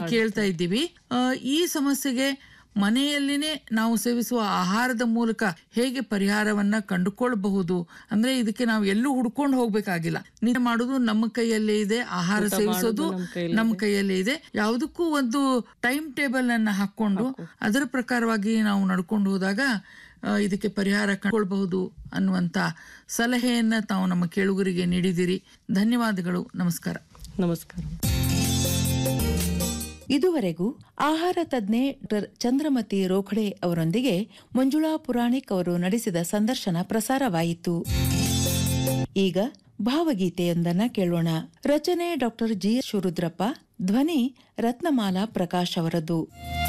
ಕೇಳ್ತಾ ಇದ್ದೀವಿ ಆ, ಈ ಸಮಸ್ಯೆಗೆ ಮನೆಯಲ್ಲಿನೇ ನಾವು ಸೇವಿಸುವ ಆಹಾರದ ಮೂಲಕ ಹೇಗೆ ಪರಿಹಾರವನ್ನ ಕಂಡುಕೊಳ್ಳಬಹುದು ಅಂದ್ರೆ ಇದಕ್ಕೆ ನಾವು ಎಲ್ಲೂ ಹುಡ್ಕೊಂಡು ಹೋಗ್ಬೇಕಾಗಿಲ್ಲ ನಿಜ ಮಾಡೋದು ನಮ್ಮ ಕೈಯಲ್ಲೇ ಇದೆ ಆಹಾರ ಸೇವಿಸೋದು ನಮ್ಮ ಕೈಯಲ್ಲೇ ಇದೆ ಯಾವುದಕ್ಕೂ ಒಂದು ಟೈಮ್ ಟೇಬಲ್ ಅನ್ನ ಹಾಕೊಂಡು ಅದರ ಪ್ರಕಾರವಾಗಿ ನಾವು ನಡ್ಕೊಂಡು ಹೋದಾಗ ಆ, ಇದಕ್ಕೆ ಪರಿಹಾರ ಕಂಡುಕೊಳ್ಬಹುದು ಅನ್ನುವಂತ ಸಲಹೆಯನ್ನ ತಾವು ನಮ್ಮ ಕೇಳುಗರಿಗೆ ನೀಡಿದಿರಿ ಧನ್ಯವಾದಗಳು ನಮಸ್ಕಾರ ನಮಸ್ಕಾರ ಇದುವರೆಗೂ ಆಹಾರ ತಜ್ಞೆ ಡಾಕ್ಟರ್ ಚಂದ್ರಮತಿ ರೋಖಡೆ ಅವರೊಂದಿಗೆ ಮಂಜುಳಾ ಪುರಾಣಿಕ್ ಅವರು ನಡೆಸಿದ ಸಂದರ್ಶನ ಪ್ರಸಾರವಾಯಿತು ಈಗ ಭಾವಗೀತೆಯೊಂದನ್ನ ಕೇಳೋಣ ರಚನೆ ಡಾಕ್ಟರ್ ಜಿ ಶಿವರುದ್ರಪ್ಪ ಧ್ವನಿ ರತ್ನಮಾಲಾ ಪ್ರಕಾಶ್ ಅವರದ್ದು